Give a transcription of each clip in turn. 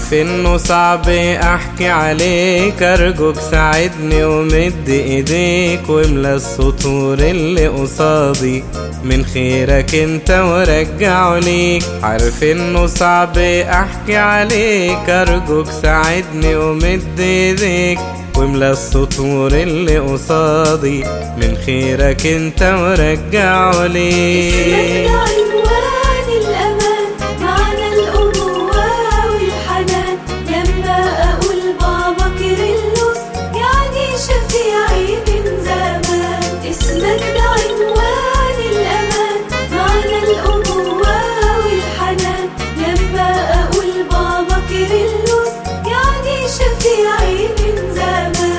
عارف انه صعب احكي عليك ارجوك ساعدني ومد ايديك واملى السطور اللي قصادي من خيرك انت ورجعه ليك عارف انه صعب احكي عليك ارجوك ساعدني ومد ايديك واملى السطور اللي قصادي من خيرك انت ورجعه ليك اسمك عنوان الأمان معنى الأبوة والحنان لما أقول بابا كيرلس يعني شفيعي من زمان اسمك ده عنوان الأمان معنى الأبوة والحنان لما أقول بابا كيرلس يعني شفيعي من زمان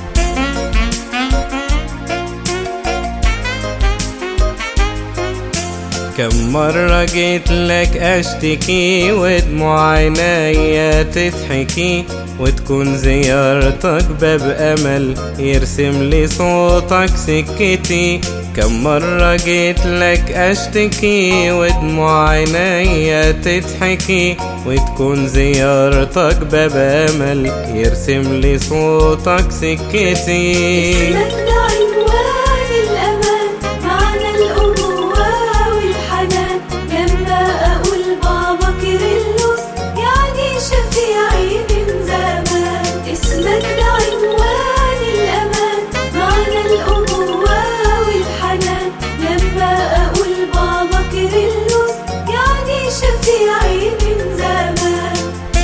كم مرة جيت لك اشتكي ودموع عينيا تضحكي وتكون زيارتك باب امل يرسم لي صوتك سكتي كم مرة جيت لك اشتكي ودموع عينيا تضحكي وتكون زيارتك باب امل يرسم لي صوتك سكتي اسمك ده عنوان الأمان معنى الأبوة والحنان لما أقول بابا كيرلس يعني شفيعي من زمان اسمك ده عنوان الأمان معنى الأبوة والحنان لما أقول بابا كيرلس يعني شفيعي من زمان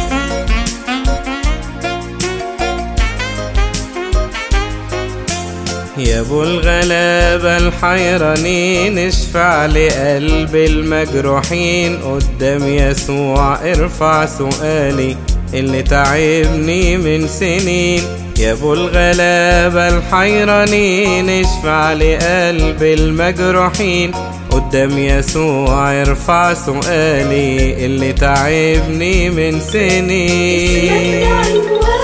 يا ابو الغلابة الحيرانين اشفع لقلب المجروحين قدام يسوع ارفع سؤالي اللي تعبني من سنين يا ابو الغلابة الحيرانين اشفع لقلب المجروحين قدام يسوع ارفع سؤالي اللي تعبني من اسمك سنين ده عنوان